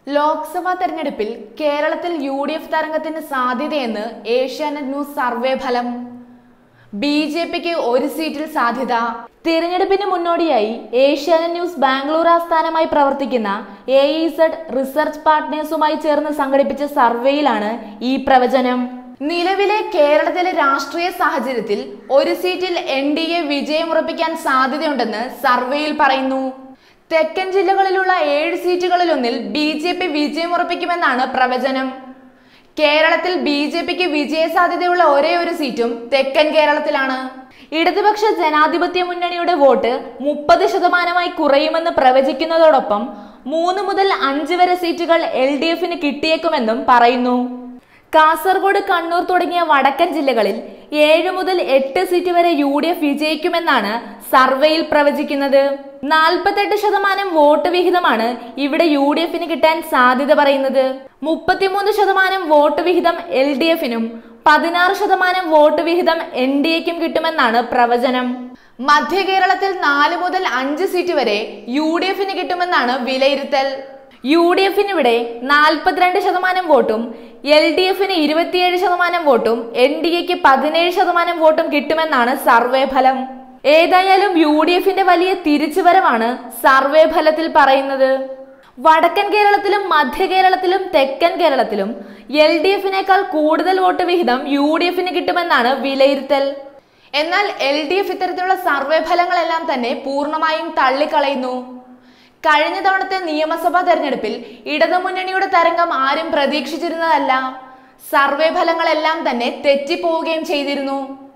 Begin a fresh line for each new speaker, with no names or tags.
ലോക്സഭാ തെരഞ്ഞെടുപ്പിൽ കേരളത്തിൽ U D F തരംഗത്തിന് സാധ്യതയെന്ന് ഏഷ്യാനെറ്റ് ന്യൂസ് സർവേ ഫലം ബി ജെ പിക്ക് ഒരു സീറ്റിൽ സാധ്യത തിരഞ്ഞെടുപ്പിന് മുന്നോടിയായി ഏഷ്യാനെറ്റ് ന്യൂസ് ബാംഗ്ലൂർ ആസ്ഥാനമായി പ്രവർത്തിക്കുന്ന എ ഇസഡ് റിസർച്ച് പാർട്ട്നേഴ്സുമായി ചേർന്ന് സംഘടിപ്പിച്ച സർവേയിലാണ് ഈ പ്രവചനം നിലവിലെ കേരളത്തിലെ രാഷ്ട്രീയ സാഹചര്യത്തിൽ ഒരു സീറ്റിൽ എൻ ഡി എ വിജയമുറപ്പിക്കാൻ സാധ്യതയുണ്ടെന്ന് സർവേയിൽ പറയുന്നു തെക്കൻ ജില്ലകളിലുള്ള ഏഴ് സീറ്റുകളിലൊന്നിൽ ബി ജെ പി വിജയമുറപ്പിക്കുമെന്നാണ് പ്രവചനം കേരളത്തിൽ ബി ജെ പിക്ക് വിജയ സാധ്യതയുള്ള ഒരേ ഒരു സീറ്റും തെക്കൻ കേരളത്തിലാണ് ഇടതുപക്ഷ ജനാധിപത്യ മുന്നണിയുടെ വോട്ട് മുപ്പത് ശതമാനമായി കുറയുമെന്ന് പ്രവചിക്കുന്നതോടൊപ്പം മൂന്ന് മുതൽ അഞ്ച് വരെ സീറ്റുകൾ എൽ ഡി എഫിന് കിട്ടിയേക്കുമെന്നും പറയുന്നു കാസർഗോഡ് കണ്ണൂർ തുടങ്ങിയ വടക്കൻ ജില്ലകളിൽ ഏഴ് മുതൽ എട്ട് സീറ്റ് വരെ യു ഡി എഫ് വിജയിക്കുമെന്നാണ് സർവേയിൽ പ്രവചിക്കുന്നത് നാൽപ്പത്തെട്ട് ശതമാനം വോട്ട് വിഹിതമാണ് ഇവിടെ യു ഡി എഫിന് കിട്ടാൻ സാധ്യത പറയുന്നത് മുപ്പത്തിമൂന്ന് ശതമാനം വോട്ട് വിഹിതം എൽ ഡി എഫിനും പതിനാറ് ശതമാനം വോട്ട് വിഹിതം എൻ ഡി എക്കും കിട്ടുമെന്നാണ് പ്രവചനം മധ്യ കേരളത്തിൽ നാല് മുതൽ അഞ്ച് സീറ്റ് വരെ യു ഡി എഫിന് കിട്ടുമെന്നാണ് വിലയിരുത്തൽ യു ഡി എഫിന് ഇവിടെ നാൽപ്പത്തിരണ്ട് ശതമാനം വോട്ടും എൽ ഡി എഫിന് ഇരുപത്തിയേഴ് ശതമാനം വോട്ടും എൻ ഡി എക്ക് പതിനേഴ് ശതമാനം വോട്ടും കിട്ടുമെന്നാണ് സർവേ ഫലം ഏതായാലും യു ഡി എഫിന്റെ വലിയ തിരിച്ചുവരവാണ് സർവേ ഫലത്തിൽ പറയുന്നത് വടക്കൻ കേരളത്തിലും മധ്യ കേരളത്തിലും തെക്കൻ കേരളത്തിലും എൽ ഡി എഫിനേക്കാൾ കൂടുതൽ വോട്ട് വിഹിതം യു ഡി എഫിന് കിട്ടുമെന്നാണ് വിലയിരുത്തൽ എന്നാൽ എൽ ഡി എഫ് ഇത്തരത്തിലുള്ള സർവേ ഫലങ്ങളെല്ലാം തന്നെ പൂർണ്ണമായും തള്ളിക്കളയുന്നു കഴിഞ്ഞ തവണത്തെ നിയമസഭാ തെരഞ്ഞെടുപ്പിൽ ഇടതുമുന്നണിയുടെ തരംഗം ആരും പ്രതീക്ഷിച്ചിരുന്നതല്ല സർവേ ഫലങ്ങളെല്ലാം തന്നെ തെറ്റിപ്പോവുകയും ചെയ്തിരുന്നു